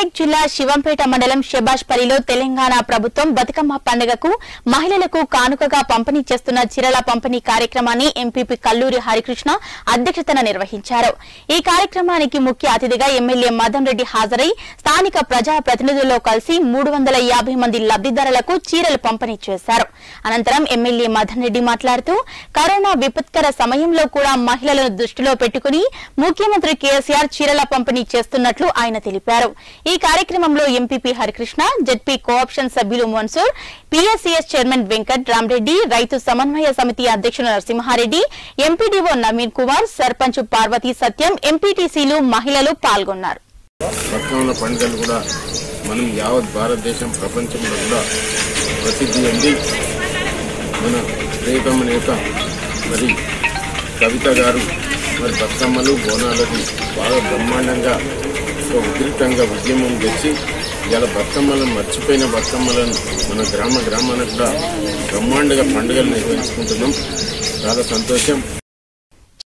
మెదక్ జిల్లా శివంపేట మండలం షెబాష్పల్లిలో తెలంగాణ ప్రభుత్వం బతుకమ్మ పండుగకు మహిళలకు కానుకగా పంపిణీ చేస్తున్న చీరల పంపిణీ కార్యక్రమాన్ని ఎంపీపీ కల్లూరి హరికృష్ణ అధ్యక్షతన నిర్వహించారు ఈ కార్యక్రమానికి ముఖ్య అతిథిగా ఎమ్మెల్యే మదన్ రెడ్డి హాజరై స్థానిక ప్రజా ప్రతినిధులతో కలిసి మూడు వందల యాభై మంది లబ్దిదారులకు చీరలు పంపిణీ చేశారు అనంతరం ఎమ్మెల్యే మదన్ రెడ్డి మాట్లాడుతూ కరోనా విపత్కర సమయంలో కూడా మహిళలను దృష్టిలో పెట్టుకుని ముఖ్యమంత్రి కేసీఆర్ చీరల పంపిణీ చేస్తున్నట్లు ఆయన తెలిపారు ఈ కార్యక్రమంలో ఎంపీపీ హరికృష్ణ జెడ్పీ కోఆప్షన్ సభ్యులు మన్సూర్ పీఎస్సీఎస్ చైర్మన్ వెంకట్ రామరెడ్డి రైతు సమన్వయ సమితి అధ్యక్షుడు నరసింహారెడ్డి ఎంపీడీఓ నవీన్ కుమార్ సర్పంచ్ పార్వతీ సత్యం ఎంపీటీసీలు మహిళలు పాల్గొన్నారు బతుకమ్మల పండుగలు కూడా మనం యావత్ భారతదేశం ప్రపంచంలో కూడా ప్రసిద్ధి ఉంది మన ప్రియతమ నేత మరి కవిత గారు మరి బతుకమ్మలు బోనాలది బాగా బ్రహ్మాండంగా ఒక ఉధృతంగా ఉద్యమం తెచ్చి ఇలా బతుకమ్మలను మర్చిపోయిన బతుకమ్మలను మన గ్రామ గ్రామాలకు కూడా బ్రహ్మాండంగా పండుగలు నిర్వహించుకుంటున్నాం చాలా సంతోషం